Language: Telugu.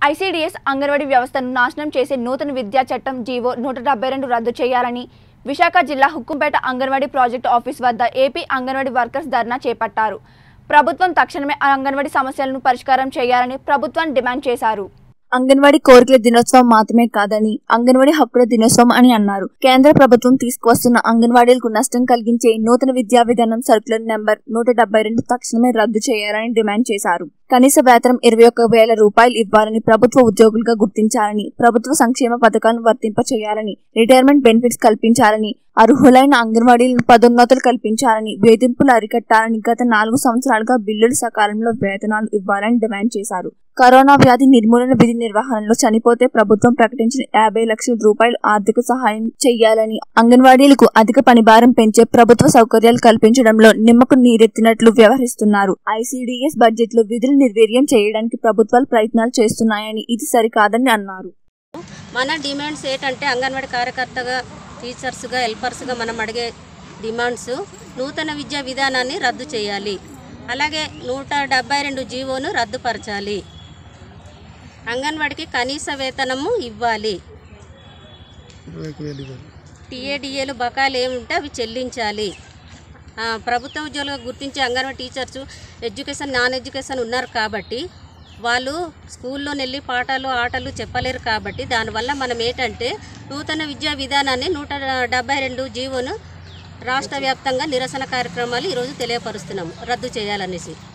ఐసీడీఎస్ అంగన్వాడీ వ్యవస్థను నాశనం చేసే నూతన విద్యా చట్టం జీవో నూట డెబ్బై రెండు రద్దు చేయాలని విశాఖ జిల్లా హుక్కుంపేట అంగన్వాడీ ప్రాజెక్టు ఆఫీస్ వద్ద ఏపీ అంగన్వాడీ వర్కర్స్ ధర్నా చేపట్టారు ప్రభుత్వం తక్షణమే అంగన్వాడీ సమస్యలను పరిష్కారం చేయాలని ప్రభుత్వాన్ని డిమాండ్ చేశారు అంగన్వాడీ కోరికల దినోత్సవం మాత్రమే కాదని అంగన్వాడీ హక్కుల దినోత్సవం అని అన్నారు కేంద్ర ప్రభుత్వం తీసుకువస్తున్న అంగన్వాడీలకు నష్టం కలిగించే నూతన విద్యా విధానం సర్కులర్ నెంబర్ నూట డెబ్బై రెండు తక్షణమే రద్దు చేయాలని డిమాండ్ చేశారు కనీస వేతనం ఇరవై ఒక్క వేల రూపాయలు ఇవ్వాలని ప్రభుత్వ ఉద్యోగులుగా గుర్తించాలని ప్రభుత్వ సంక్షేమ పథకాలను వర్తింప చేయాలని రిటైర్మెంట్ బెనిఫిట్స్ కల్పించాలని అర్హులైన అంగన్వాడీలను పదోన్నతులు కల్పించాలని వేధింపులు అరికట్టాలని గత నాలుగు సంవత్సరాలుగా బిల్లులు సకాలంలో వేతనాలు ఇవ్వాలని డిమాండ్ చేశారు కరోనా వ్యాధి నిర్మూలన విధి నిర్వహణలో చనిపోతే ప్రభుత్వం ప్రకటించిన యాభై లక్షల రూపాయలు ఆర్థిక సహాయం చేయాలని అంగన్వాడీలకు అధిక పనిభారం పెంచే ప్రభుత్వ సౌకర్యాలు కల్పించడంలో నిమ్మకు నీరెత్తినట్లు వ్యవహరిస్తున్నారు ఐసీడీఎస్ బడ్జెట్ లో విధులు నిర్వీర్యం చేయడానికి ప్రభుత్వాలు ప్రయత్నాలు చేస్తున్నాయని ఇది సరికాదని అన్నారు మన డిమాండ్స్ ఏంటంటే అంగన్వాడీ కార్యకర్తగా టీచర్స్గా హెల్పర్స్గా మనం అడిగే డిమాండ్స్ నూతన విద్యా విధానాన్ని రద్దు చేయాలి అలాగే నూట డెబ్బై రెండు జీవోను రద్దుపరచాలి అంగన్వాడికి కనీస వేతనము ఇవ్వాలి టీఏడిఏలు బకాయిలు ఏముంటే అవి చెల్లించాలి ఆ, ప్రభుత్వ ఉద్యోగులుగా గుర్తించే anganwadi teachers education non education ఉన్నారు కాబట్టి వాళ్ళు స్కూల్లో వెళ్ళి పాఠాలు ఆటలు చెప్పలేరు కాబట్టి దానివల్ల మనం ఏంటంటే నూతన విద్యా విధానాన్ని నూట డెబ్బై రెండు జీవోను రాష్ట్ర వ్యాప్తంగా నిరసన కార్యక్రమాలు ఈరోజు తెలియపరుస్తున్నాము రద్దు చేయాలనేసి